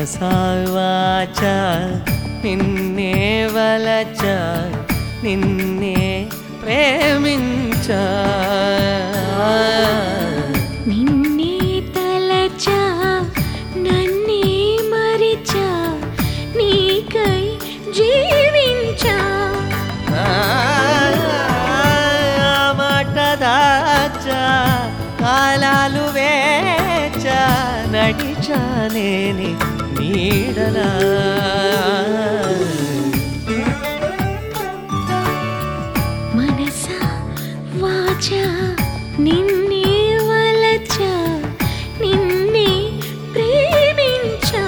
మనసావాచ నిన్నే వలచ నిన్నే ప్రేమించ నిన్నే తలచా నన్నే మరిచా నీకై జీవించా మాట దాచ కాలాలు వేచ నడిచానేని నీడలా మనసా వాచా నిన్నే వలచా నిన్నే ప్రేమించా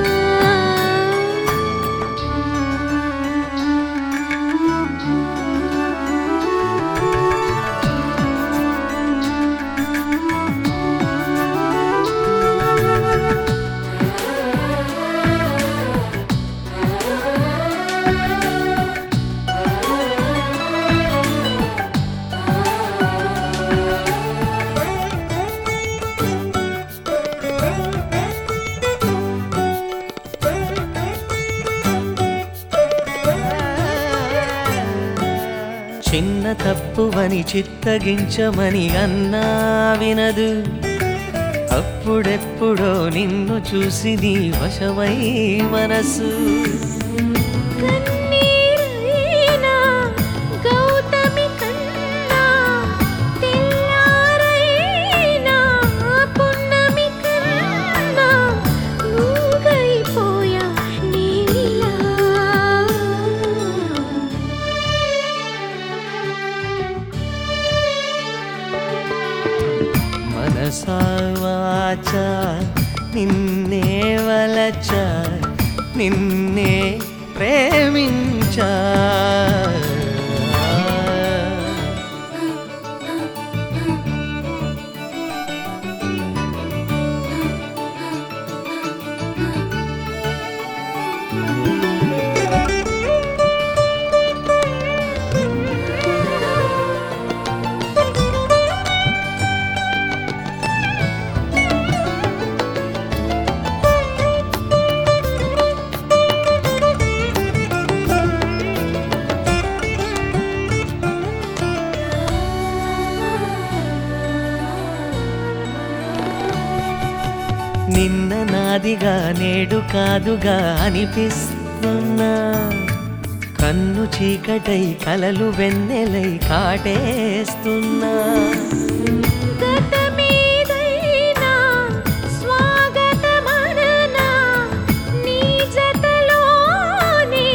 చిన్న తప్పువని చిత్తగించమని అన్నా వినదు అప్పుడెప్పుడో నిన్ను చూసి నీ వశమై మనసు కన్నీరైనా గౌతమి కన్నా తెల్లారైనా పున్నమి కన్నా మూగైపోయా నీలా మనసావాచ నిన్నే వలచ నిన్నే ప్రేమించ నిన్న నాదిగా నేడు కాదుగా అనిపిస్తున్నా కన్ను చీకటై కలలు వెన్నెలై కాటేస్తున్నా గతమేదైనా స్వాగతమననా నీ జతలోనే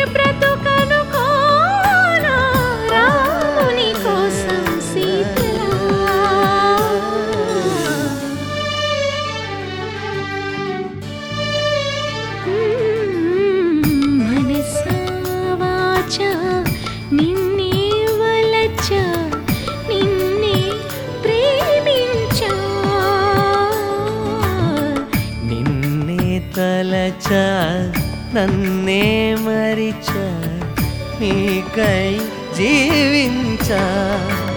బ్రతుకనుకోనా రాముని కోసం సీతలా మనసా వాచా నిన్నే వలచా నిన్నే ప్రేమించా నిన్నే తలచ నన్నే మరిచ నీకై జీవించా